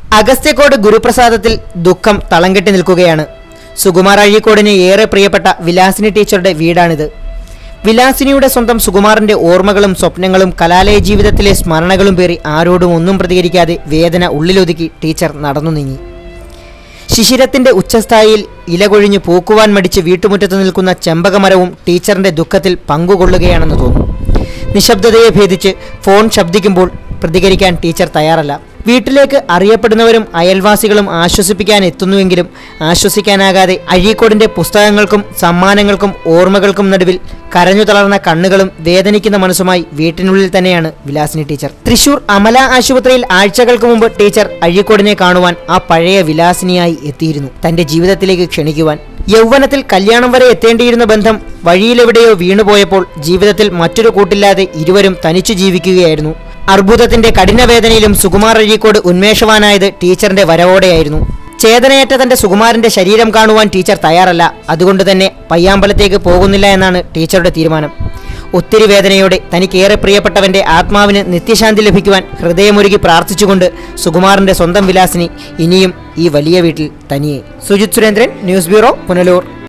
അഗസ്ത്യക്കോട് ഗുരുപ്രസാദത്തിൽ ദുഃഖം തളം കെട്ടി നിൽക്കുകയാണ് സുകുമാർ അഴീക്കോടിന് ഏറെ പ്രിയപ്പെട്ട വിലാസിനി ടീച്ചറുടെ വീടാണിത് വിലാസിനിയുടെ സ്വന്തം സുകുമാറിന്റെ ഓർമ്മകളും സ്വപ്നങ്ങളും കലാലയ ജീവിതത്തിലെ സ്മരണകളും പേറി ആരോടും ഒന്നും പ്രതികരിക്കാതെ വേദന ഉള്ളിലൊതുക്കി ടീച്ചർ നടന്നു നീങ്ങി ശിശിരത്തിന്റെ ഉച്ചസ്ഥായിയിൽ ഇലകൊഴിഞ്ഞു പൂക്കുവാൻ മടിച്ച് വീട്ടുമുറ്റത്ത് നിൽക്കുന്ന ചെമ്പകമരവും ടീച്ചറിന്റെ ദുഃഖത്തിൽ പങ്കുകൊള്ളുകയാണെന്ന് തോന്നുന്നു നിശബ്ദതയെ ഭേദിച്ച് ഫോൺ ശബ്ദിക്കുമ്പോൾ പ്രതികരിക്കാൻ ടീച്ചർ തയ്യാറല്ല വീട്ടിലേക്ക് അറിയപ്പെടുന്നവരും അയൽവാസികളും ആശ്വസിപ്പിക്കാൻ എത്തുന്നുവെങ്കിലും ആശ്വസിക്കാനാകാതെ അഴീക്കോടിന്റെ പുസ്തകങ്ങൾക്കും സമ്മാനങ്ങൾക്കും ഓർമ്മകൾക്കും നടുവിൽ കരഞ്ഞു തളർന്ന കണ്ണുകളും വേദനിക്കുന്ന മനസ്സുമായി വീട്ടിനുള്ളിൽ തന്നെയാണ് വിലാസിനി ടീച്ചർ തൃശൂർ അമല ആശുപത്രിയിൽ ആഴ്ചകൾക്ക് മുമ്പ് ടീച്ചർ അഴീക്കോടിനെ കാണുവാൻ ആ പഴയ വിലാസിനിയായി എത്തിയിരുന്നു തന്റെ ജീവിതത്തിലേക്ക് ക്ഷണിക്കുവാൻ യൗവനത്തിൽ കല്യാണം വരെ എത്തേണ്ടിയിരുന്ന ബന്ധം വഴിയിലെവിടെയോ വീണുപോയപ്പോൾ ജീവിതത്തിൽ മറ്റൊരു കൂട്ടില്ലാതെ ഇരുവരും തനിച്ചു ജീവിക്കുകയായിരുന്നു അർബുദത്തിന്റെ കഠിനവേദനയിലും സുകുമാർ അഴീക്കോട് ഉന്മേഷവാനായത് ടീച്ചറിന്റെ വരവോടെയായിരുന്നു ചേതനയേറ്റ തന്റെ സുകുമാരന്റെ ശരീരം കാണുവാൻ ടീച്ചർ തയ്യാറല്ല അതുകൊണ്ട് തന്നെ പയ്യാമ്പലത്തേക്ക് പോകുന്നില്ല എന്നാണ് ടീച്ചറുടെ തീരുമാനം ഒത്തിരി വേദനയോടെ തനിക്കേറെ പ്രിയപ്പെട്ടവന്റെ ആത്മാവിന് നിത്യശാന്തി ലഭിക്കുവാൻ ഹൃദയമൊരുക്കി പ്രാർത്ഥിച്ചുകൊണ്ട് സുകുമാറിന്റെ സ്വന്തം വിലാസിനി ഇനിയും ഈ വലിയ വീട്ടിൽ തനിയെ സുജിത് സുരേന്ദ്രൻ ന്യൂസ് ബ്യൂറോ പുനലൂർ